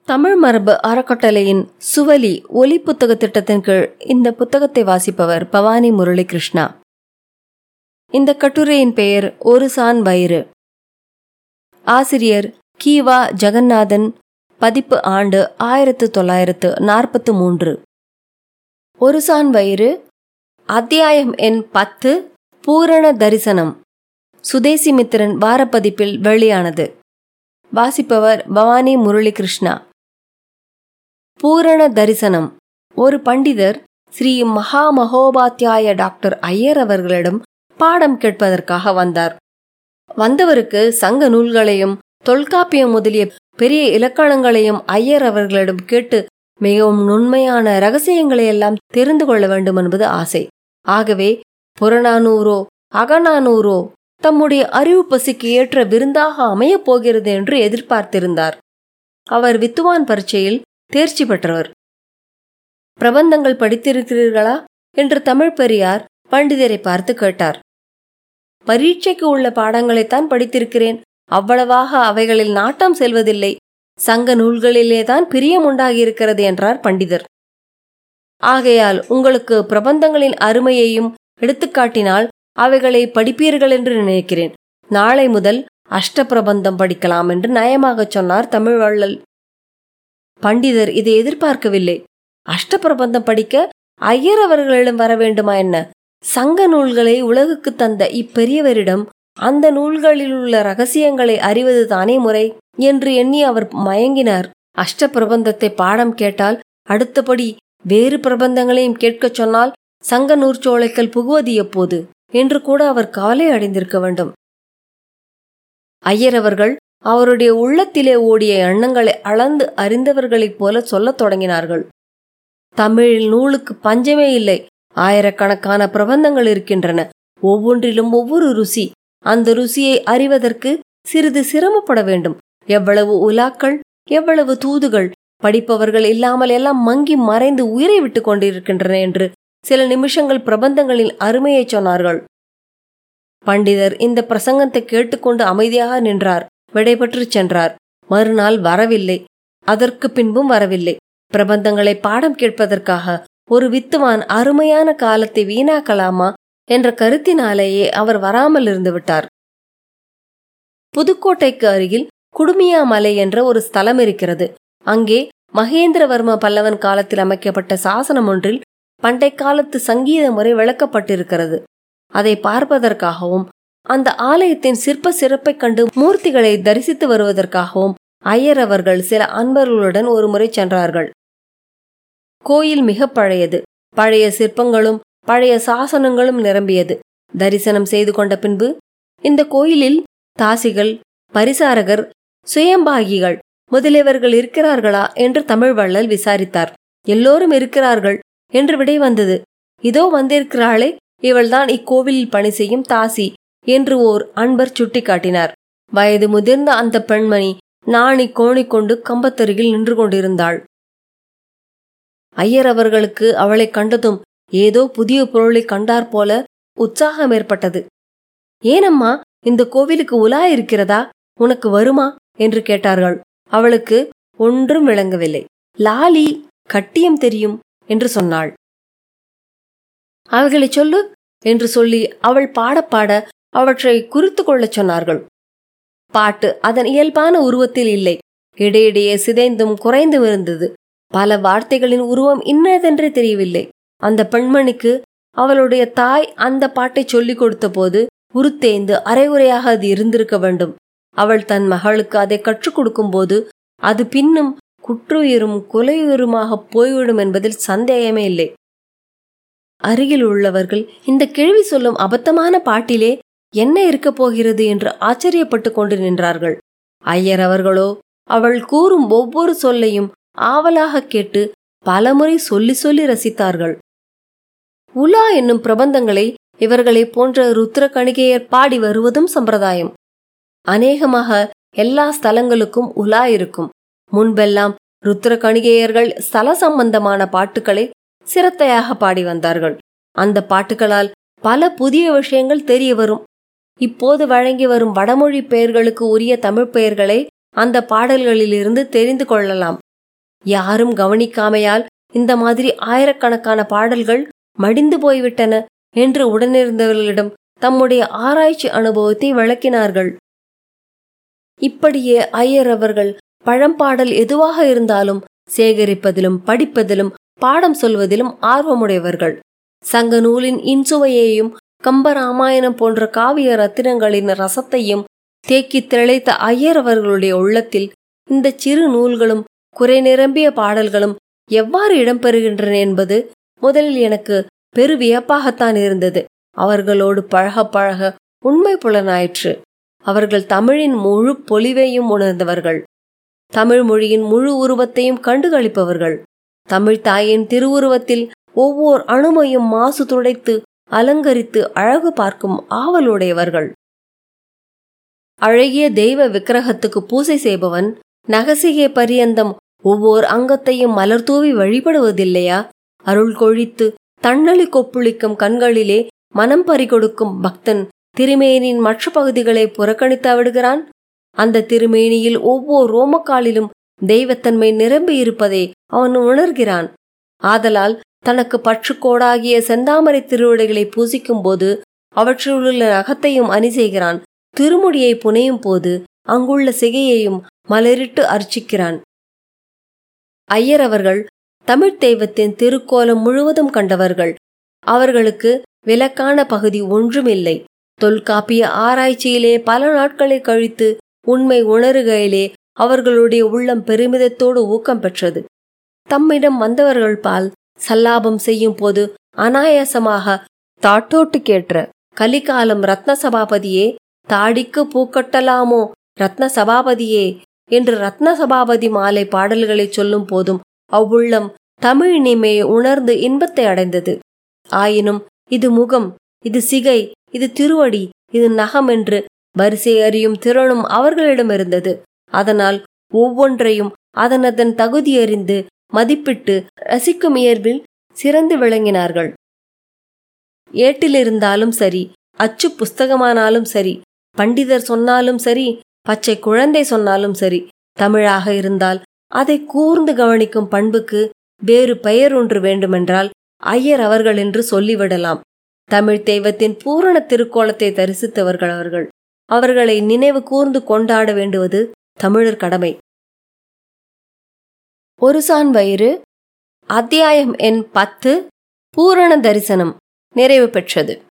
தமிழ் மரபு அறக்கட்டளையின் சுவலி ஒலி புத்தக திட்டத்தின் கீழ் இந்த புத்தகத்தை வாசிப்பவர் பவானி முரளி கிருஷ்ணா இந்த கட்டுரையின் பெயர் ஒரு சான் வயிறு ஆசிரியர் கீவா ஜெகநாதன் பதிப்பு ஆண்டு ஆயிரத்து தொள்ளாயிரத்து நாற்பத்து மூன்று ஒரு சான் வயிறு அத்தியாயம் எண் பத்து பூரண தரிசனம் சுதேசிமித்திரன் வாரப்பதிப்பில் வெளியானது வாசிப்பவர் பவானி முரளி கிருஷ்ணா பூரண தரிசனம் ஒரு பண்டிதர் ஸ்ரீ மகா மகோபாத்தியாய டாக்டர் ஐயர் அவர்களிடம் பாடம் கேட்பதற்காக வந்தார் வந்தவருக்கு சங்க நூல்களையும் தொல்காப்பியம் முதலிய பெரிய இலக்கணங்களையும் ஐயர் அவர்களிடம் கேட்டு மிகவும் நுண்மையான ரகசியங்களை எல்லாம் தெரிந்து கொள்ள வேண்டும் என்பது ஆசை ஆகவே புறநானூரோ அகநானூரோ தம்முடைய அறிவு பசிக்கு ஏற்ற விருந்தாக அமையப் போகிறது என்று எதிர்பார்த்திருந்தார் அவர் வித்துவான் பரீட்சையில் தேர்ச்சி பெற்றவர் பிரபந்தங்கள் படித்திருக்கிறீர்களா என்று தமிழ் பெரியார் பண்டிதரை பார்த்து கேட்டார் பரீட்சைக்கு உள்ள பாடங்களைத்தான் படித்திருக்கிறேன் அவ்வளவாக அவைகளில் நாட்டம் செல்வதில்லை சங்க நூல்களிலேதான் பிரியம் உண்டாகியிருக்கிறது என்றார் பண்டிதர் ஆகையால் உங்களுக்கு பிரபந்தங்களின் அருமையையும் எடுத்துக்காட்டினால் அவைகளை படிப்பீர்கள் என்று நினைக்கிறேன் நாளை முதல் அஷ்ட பிரபந்தம் படிக்கலாம் என்று நயமாகச் சொன்னார் தமிழ் வள்ளல் பண்டிதர் இதை எதிர்பார்க்கவில்லை அஷ்ட பிரபந்தம் படிக்க ஐயர் அவர்களிடம் வர வேண்டுமா என்ன சங்க நூல்களை உலகுக்கு தந்த இப்பெரியவரிடம் அந்த நூல்களில் உள்ள ரகசியங்களை அறிவது தானே முறை என்று எண்ணி அவர் மயங்கினார் அஷ்ட பிரபந்தத்தை பாடம் கேட்டால் அடுத்தபடி வேறு பிரபந்தங்களையும் கேட்கச் சொன்னால் சங்க நூற்சோலைகள் புகுவது எப்போது என்று கூட அவர் கவலை அடைந்திருக்க வேண்டும் ஐயர் அவர்கள் அவருடைய உள்ளத்திலே ஓடிய எண்ணங்களை அளந்து அறிந்தவர்களைப் போல சொல்லத் தொடங்கினார்கள் தமிழில் நூலுக்கு பஞ்சமே இல்லை ஆயிரக்கணக்கான பிரபந்தங்கள் இருக்கின்றன ஒவ்வொன்றிலும் ஒவ்வொரு ருசி அந்த ருசியை அறிவதற்கு சிறிது சிரமப்பட வேண்டும் எவ்வளவு உலாக்கள் எவ்வளவு தூதுகள் படிப்பவர்கள் இல்லாமல் எல்லாம் மங்கி மறைந்து உயிரை விட்டு கொண்டிருக்கின்றன என்று சில நிமிஷங்கள் பிரபந்தங்களின் அருமையை சொன்னார்கள் பண்டிதர் இந்த பிரசங்கத்தை கேட்டுக்கொண்டு அமைதியாக நின்றார் விடைபெற்று சென்றார் மறுநாள் வரவில்லை அதற்கு பின்பும் வரவில்லை பிரபந்தங்களை பாடம் கேட்பதற்காக ஒரு வித்துவான் அருமையான காலத்தை வீணாக்கலாமா என்ற கருத்தினாலேயே அவர் வராமல் இருந்து விட்டார் புதுக்கோட்டைக்கு அருகில் குடுமியாமலை என்ற ஒரு ஸ்தலம் இருக்கிறது அங்கே மகேந்திரவர்ம பல்லவன் காலத்தில் அமைக்கப்பட்ட சாசனம் ஒன்றில் பண்டை காலத்து சங்கீத முறை விளக்கப்பட்டிருக்கிறது அதை பார்ப்பதற்காகவும் அந்த ஆலயத்தின் சிற்ப சிறப்பை கண்டு மூர்த்திகளை தரிசித்து வருவதற்காகவும் ஐயர் அவர்கள் சில அன்பர்களுடன் ஒரு முறை சென்றார்கள் கோயில் மிக பழையது பழைய சிற்பங்களும் பழைய சாசனங்களும் நிரம்பியது தரிசனம் செய்து கொண்ட பின்பு இந்த கோயிலில் தாசிகள் பரிசாரகர் சுயம்பாகிகள் முதலியவர்கள் இருக்கிறார்களா என்று தமிழ் வள்ளல் விசாரித்தார் எல்லோரும் இருக்கிறார்கள் என்று விடை வந்தது இதோ வந்திருக்கிறாளே இவள்தான் இக்கோவிலில் பணி செய்யும் தாசி என்று ஓர் அன்பர் சுட்டிக்காட்டினார் வயது முதிர்ந்த அந்த பெண்மணி நாணி கோணிக்கொண்டு கம்பத்தருகில் நின்று கொண்டிருந்தாள் ஐயர் அவர்களுக்கு அவளை கண்டதும் ஏதோ புதிய பொருளை கண்டார் போல உற்சாகம் ஏற்பட்டது ஏனம்மா இந்த கோவிலுக்கு உலா இருக்கிறதா உனக்கு வருமா என்று கேட்டார்கள் அவளுக்கு ஒன்றும் விளங்கவில்லை லாலி கட்டியம் தெரியும் என்று சொன்னாள் அவைகளை சொல்லு என்று சொல்லி அவள் பாடப்பாட அவற்றை குறித்து கொள்ளச் சொன்னார்கள் பாட்டு அதன் இயல்பான உருவத்தில் இல்லை இடையிடையே சிதைந்தும் குறைந்தும் இருந்தது பல வார்த்தைகளின் உருவம் இன்னதென்றே தெரியவில்லை அந்த பெண்மணிக்கு அவளுடைய தாய் அந்த பாட்டை சொல்லிக் கொடுத்த போது உருத்தேந்து அரைகுறையாக அது இருந்திருக்க வேண்டும் அவள் தன் மகளுக்கு அதை கற்றுக் கொடுக்கும் போது அது பின்னும் குற்றுயிரும் கொலையுயிருமாக போய்விடும் என்பதில் சந்தேகமே இல்லை அருகில் உள்ளவர்கள் இந்த கேள்வி சொல்லும் அபத்தமான பாட்டிலே என்ன இருக்கப் போகிறது என்று ஆச்சரியப்பட்டு கொண்டு நின்றார்கள் ஐயர் அவர்களோ அவள் கூறும் ஒவ்வொரு சொல்லையும் ஆவலாக கேட்டு பலமுறை சொல்லி சொல்லி ரசித்தார்கள் உலா என்னும் பிரபந்தங்களை இவர்களை போன்ற ருத்ர கணிகையர் பாடி வருவதும் சம்பிரதாயம் அநேகமாக எல்லா ஸ்தலங்களுக்கும் உலா இருக்கும் முன்பெல்லாம் ருத்ர கணிகையர்கள் ஸ்தல சம்பந்தமான பாட்டுகளை சிரத்தையாக பாடி வந்தார்கள் அந்த பாட்டுகளால் பல புதிய விஷயங்கள் தெரிய வரும் இப்போது வழங்கி வரும் வடமொழி பெயர்களுக்கு உரிய தமிழ் பெயர்களை அந்த பாடல்களிலிருந்து தெரிந்து கொள்ளலாம் யாரும் கவனிக்காமையால் இந்த மாதிரி ஆயிரக்கணக்கான பாடல்கள் மடிந்து போய்விட்டன என்று உடனிருந்தவர்களிடம் தம்முடைய ஆராய்ச்சி அனுபவத்தை விளக்கினார்கள் இப்படியே ஐயர் அவர்கள் பழம்பாடல் எதுவாக இருந்தாலும் சேகரிப்பதிலும் படிப்பதிலும் பாடம் சொல்வதிலும் ஆர்வமுடையவர்கள் சங்க நூலின் இன்சுவையையும் கம்பராமாயணம் போன்ற காவிய ரத்தினங்களின் ரசத்தையும் தேக்கி திளைத்த ஐயர் அவர்களுடைய உள்ளத்தில் இந்த சிறு நூல்களும் குறை நிரம்பிய பாடல்களும் எவ்வாறு இடம்பெறுகின்றன என்பது முதலில் எனக்கு பெரு வியப்பாகத்தான் இருந்தது அவர்களோடு பழக பழக உண்மை புலனாயிற்று அவர்கள் தமிழின் முழு பொலிவையும் உணர்ந்தவர்கள் தமிழ் மொழியின் முழு உருவத்தையும் கண்டுகளிப்பவர்கள் தமிழ் தாயின் திருவுருவத்தில் ஒவ்வொரு அணுமையும் மாசு துடைத்து அலங்கரித்து அழகு பார்க்கும் ஆவலுடையவர்கள் அழகிய தெய்வ விக்கிரகத்துக்கு பூசை செய்பவன் நகசிகை பரியந்தம் ஒவ்வொரு அங்கத்தையும் மலர் தூவி வழிபடுவதில்லையா அருள் கொழித்து தன்னழி கொப்புளிக்கும் கண்களிலே மனம் பறிகொடுக்கும் பக்தன் திருமேனின் மற்ற பகுதிகளை புறக்கணித்து விடுகிறான் அந்த திருமேனியில் ஒவ்வொரு ரோமக்காலிலும் தெய்வத்தன்மை நிரம்பி இருப்பதை அவன் உணர்கிறான் ஆதலால் தனக்கு பற்றுக்கோடாகிய செந்தாமரை திருவிடைகளை பூசிக்கும் போது அவற்றிலுள்ள நகத்தையும் அணி செய்கிறான் திருமுடியை புனையும் போது அங்குள்ள சிகையையும் மலரிட்டு அர்ச்சிக்கிறான் ஐயர் அவர்கள் தமிழ்த் தெய்வத்தின் திருக்கோலம் முழுவதும் கண்டவர்கள் அவர்களுக்கு விலக்கான பகுதி ஒன்றுமில்லை தொல்காப்பிய ஆராய்ச்சியிலே பல நாட்களை கழித்து உண்மை உணருகையிலே அவர்களுடைய உள்ளம் பெருமிதத்தோடு ஊக்கம் பெற்றது தம்மிடம் வந்தவர்கள் பால் சல்லாபம் செய்யும் போது அனாயாசமாக தாட்டோட்டு கேட்ட கலிகாலம் ரத்ன சபாபதியே தாடிக்கு பூக்கட்டலாமோ ரத்ன சபாபதியே என்று ரத்ன சபாபதி மாலை பாடல்களை சொல்லும் போதும் அவ்வுள்ளம் தமிழ் இனிமையை உணர்ந்து இன்பத்தை அடைந்தது ஆயினும் இது முகம் இது சிகை இது திருவடி இது நகம் என்று வரிசை அறியும் திறனும் அவர்களிடம் இருந்தது அதனால் ஒவ்வொன்றையும் அதனதன் தகுதி அறிந்து மதிப்பிட்டு ரசிக்கும் இயல்பில் சிறந்து விளங்கினார்கள் ஏட்டிலிருந்தாலும் சரி அச்சு புஸ்தகமானாலும் சரி பண்டிதர் சொன்னாலும் சரி பச்சை குழந்தை சொன்னாலும் சரி தமிழாக இருந்தால் அதை கூர்ந்து கவனிக்கும் பண்புக்கு வேறு பெயர் ஒன்று வேண்டுமென்றால் ஐயர் அவர்கள் என்று சொல்லிவிடலாம் தமிழ் தெய்வத்தின் பூரண திருக்கோலத்தை தரிசித்தவர்கள் அவர்கள் அவர்களை நினைவு கூர்ந்து கொண்டாட வேண்டுவது தமிழர் கடமை ஒரு சான் வயிறு அத்தியாயம் எண் பத்து பூரண தரிசனம் நிறைவு பெற்றது